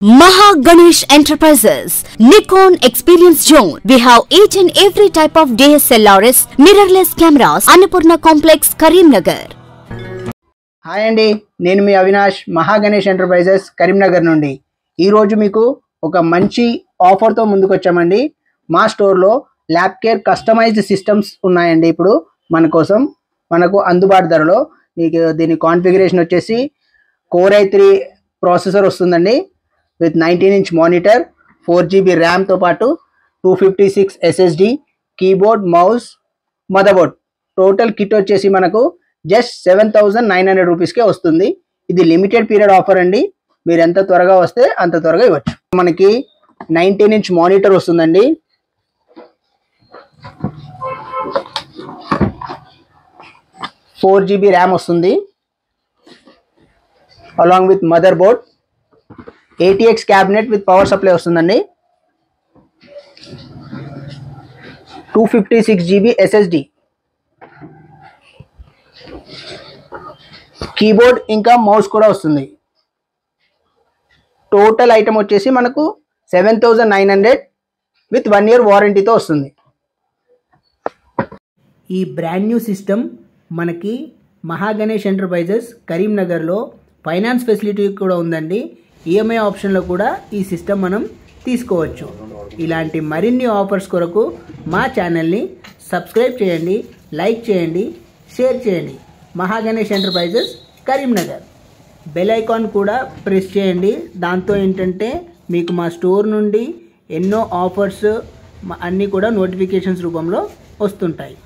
Maha Ganesh Enterprises, Nikon Experience Zone. We have each and every type of DSLRs, mirrorless cameras, Annapurna Complex, Karimnagar. Hi అండి నేను మీ Avinash Mahaganesh enterprises Karimnagar నుండి ఈరోజు మీకు ఒక మంచి ఆఫర్తో ముందుకు వచ్చామండి మా స్టోర్లో ల్యాబ్ కేర్ కస్టమైజ్డ్ సిస్టమ్స్ ఉన్నాయండి ఇప్పుడు మన కోసం మనకు అందుబాటు ధరలో మీకు దీని కాన్ఫిగరేషన్ వచ్చేసి కోర్ ఐ త్రీ ప్రాసెసర్ వస్తుందండి with nineteen inch monitor four GB ర్యామ్తో పాటు two fifty six SSD keyboard mouse motherboard total kit వచ్చేసి మనకు just seven thousand nine hundred రూపీస్కే వస్తుంది ఇది లిమిటెడ్ పీరియడ్ ఆఫర్ అండి మీరు ఎంత త్వరగా వస్తే అంత త్వరగా ఇవ్వచ్చు మనకి నైన్టీన్ ఇంచ్ మానిటర్ వస్తుందండి ఫోర్ జీబీ ర్యామ్ వస్తుంది along with mother board ATX cabinet with power supply వస్తుందండి two fifty six GB SSD keyboard ఇంకా మౌస్ కూడా వస్తుంది టోటల్ ఐటమ్ వచ్చేసి మనకు seven thousand nine hundred with one year వారంటీతో వస్తుంది ఈ బ్రాండ్ న్యూ సిస్టమ్ మనకి మహాగణేష్ ఎంటర్ప్రైజెస్ కరీంనగర్లో ఫైనాన్స్ ఫెసిలిటీ కూడా ఉందండి ఈఎంఐ ఆప్షన్లో కూడా ఈ సిస్టమ్ మనం తీసుకోవచ్చు ఇలాంటి మరిన్ని ఆఫర్స్ కొరకు మా ఛానల్ని సబ్స్క్రైబ్ చేయండి లైక్ చేయండి షేర్ చేయండి Mahaganesh enterprises Karimnagar bell icon కూడా ప్రెస్ చేయండి దాంతో ఏంటంటే మీకు మా స్టోర్ నుండి ఎన్నో ఆఫర్స్ అన్నీ కూడా నోటిఫికేషన్స్ రూపంలో వస్తుంటాయి